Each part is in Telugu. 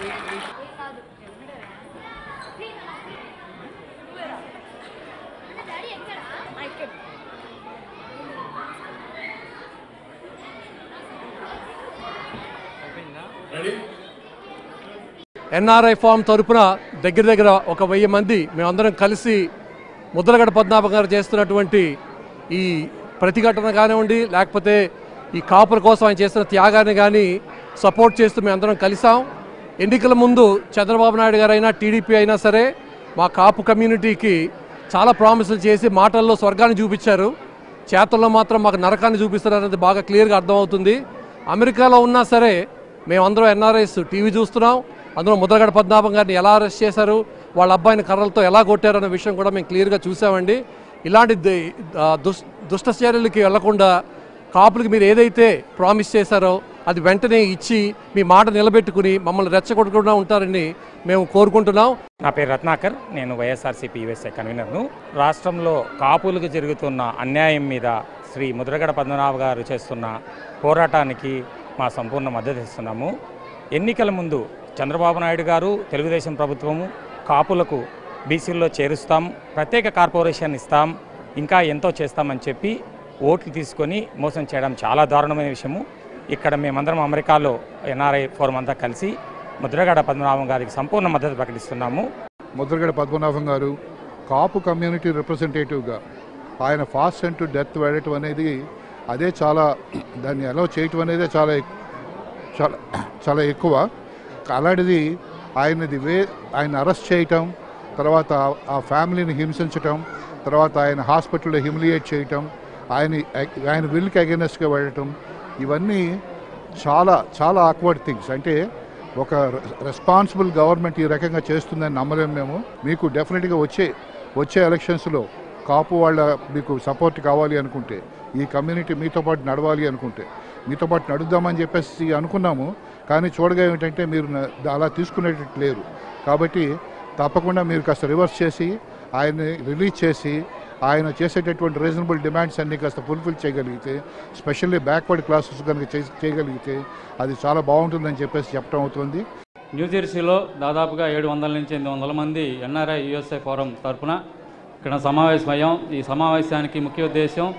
ఎన్ఆర్ఐ ఫామ్ తరపున దగ్గర దగ్గర ఒక వెయ్యి మంది మేమందరం కలిసి ముద్రగడ పద్మనాభం గారు చేస్తున్నటువంటి ఈ ప్రతిఘటన కానివ్వండి లేకపోతే ఈ కాపుల కోసం ఆయన చేస్తున్న త్యాగాన్ని కానీ సపోర్ట్ చేస్తూ మేమందరం కలిసాం ఎన్నికల ముందు చంద్రబాబు నాయుడు గారు అయినా టీడీపీ అయినా సరే మా కాపు కమ్యూనిటీకి చాలా ప్రామిసులు చేసి మాటల్లో స్వర్గాన్ని చూపించారు చేతల్లో మాత్రం మాకు నరకాన్ని చూపిస్తారనేది బాగా క్లియర్గా అర్థమవుతుంది అమెరికాలో ఉన్నా సరే మేమందరం ఎన్ఆర్ఐస్ టీవీ చూస్తున్నాం అందులో ముద్రగడ పద్మనాభం గారిని ఎలా అరెస్ట్ చేశారు వాళ్ళ అబ్బాయిని కర్రలతో ఎలా కొట్టారు అనే విషయం కూడా మేము క్లియర్గా చూసామండి ఇలాంటి ది- ఆ, దుష్ దుష్ట చర్యలకి వెళ్లకుండా కాపులకి మీరు ఏదైతే ప్రామిస్ చేశారో అది వెంటనే ఇచ్చి మీ మాట నిలబెట్టుకుని మమ్మల్ని రెచ్చగొట్టకుండా ఉంటారని మేము కోరుకుంటున్నాం నా పేరు రత్నాకర్ నేను వైఎస్ఆర్సీపీ యుఎస్ఏ కన్వీనర్ను రాష్ట్రంలో కాపులకు జరుగుతున్న అన్యాయం మీద శ్రీ ముద్రగడ పద్మనాభ గారు చేస్తున్న పోరాటానికి మా సంపూర్ణ మద్దతు ఇస్తున్నాము ఎన్నికల ముందు చంద్రబాబు నాయుడు గారు తెలుగుదేశం ప్రభుత్వము కాపులకు బీసీల్లో చేరుస్తాం ప్రత్యేక కార్పొరేషన్ ఇస్తాం ఇంకా ఎంతో చేస్తామని చెప్పి ఓట్లు తీసుకొని మోసం చేయడం చాలా దారుణమైన విషయము ఇక్కడ మేమందరం అమెరికాలో ఎన్ఆర్ఐ ఫోరం అంతా కలిసి ముద్రగడ పద్మనాభం గారికి సంపూర్ణ మద్దతు ప్రకటిస్తున్నాము ముద్రగడ పద్మనాభం గారు కాపు కమ్యూనిటీ రిప్రజెంటేటివ్గా ఆయన ఫాస్ట్ అండ్ టు డెత్ వెళ్ళటం అనేది అదే చాలా దాన్ని అలౌ చేయటం అనేదే చాలా ఎక్- చాలా చాలా ఎక్కువ అలాంటిది ఆయనది వే ఆయన అరెస్ట్ చేయటం తర్వాత ఆ ఫ్యామిలీని హింసించటం తర్వాత ఆయన హాస్పిటల్లో హ్యూమిలియేట్ చేయటం ఆయన ఆయన విల్కి అగెనెస్ట్గా వెళ్ళటం ఇవన్నీ చాలా చాలా ఆక్వర్డ్ థింగ్స్ అంటే ఒక రెస్పాన్సిబుల్ గవర్నమెంట్ ఈ రకంగా చేస్తుందని నమ్మలేము మేము మీకు డెఫినెట్గా వచ్చే వచ్చే ఎలక్షన్స్లో కాపు వాళ్ళ మీకు సపోర్ట్ కావాలి అనుకుంటే ఈ కమ్యూనిటీ మీతో పాటు నడవాలి అనుకుంటే మీతో పాటు నడుద్దామని చెప్పేసి అనుకున్నాము కానీ చూడగా ఏమిటంటే మీరు న- అలా తీసుకునేటట్టు లేరు కాబట్టి తప్పకుండా మీరు కాస్త రివర్స్ చేసి ఆయన్ని రిలీజ్ చేసి ఆయన చేసేటటువంటి రీజనబుల్ డిమాండ్స్ అన్ని కాస్త ఫుల్ఫిల్ చేయగలిగితే స్పెషల్లీ బ్యాక్వర్డ్ క్లాసెస్ కనుక చే- చేయగలిగితే అది చాలా బాగుంటుందని చెప్పేసి చెప్పడం అవుతుంది న్యూజెర్సీలో దాదాపుగా ఏడు వందల నుంచి ఎనిమిది వందల మంది ఎన్ఆర్ఐ యుఎస్ఐ ఫోరం తరపున ఇక్కడ సమావేశమయ్యాం ఈ సమావేశానికి ముఖ్య ఉద్దేశం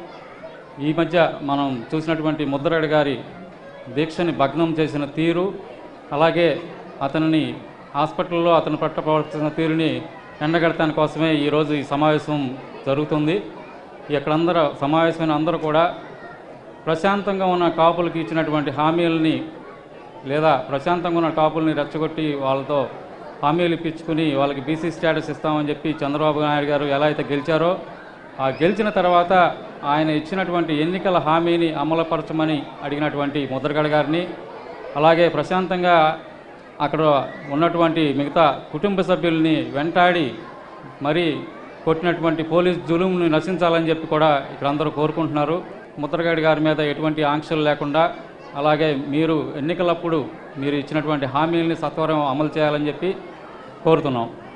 ఈ మధ్య మనం చూసినటువంటి ముద్రగడ గారి దీక్షని భగ్నం చేసిన తీరు అలాగే అతనిని హాస్పిటల్లో అతను పట్టపడుతున్న తీరుని ఎండగడటాని కోసమే ఈరోజు ఈ సమావేశం జరుగుతుంది ఇక్కడందరూ సమావేశమైన అందరూ కూడా ప్రశాంతంగా ఉన్న కాపులకు ఇచ్చినటువంటి హామీలని లేదా ప్రశాంతంగా ఉన్న కాపుల్ని రెచ్చగొట్టి వాళ్ళతో హామీలు ఇప్పించుకుని వాళ్ళకి బీసీ స్టేటస్ ఇస్తామని చెప్పి చంద్రబాబు నాయుడు గారు ఎలా అయితే గెలిచారో ఆ గెలిచిన తర్వాత ఆయన ఇచ్చినటువంటి ఎన్నికల హామీని అమలుపరచమని అడిగినటువంటి ముద్రగడ గారిని అలాగే ప్రశాంతంగా అక్కడ ఉన్నటువంటి మిగతా కుటుంబ సభ్యుల్ని వెంటాడి మరి కొట్టినటువంటి పోలీస్ జులుంని నశించాలని చెప్పి కూడా ఇక్కడ అందరూ కోరుకుంటున్నారు ముద్రగడ గారి మీద ఎటువంటి ఆంక్షలు లేకుండా అలాగే మీరు ఎన్నికలప్పుడు మీరు ఇచ్చినటువంటి హామీలని సత్వరం అమలు చేయాలని చెప్పి కోరుతున్నాం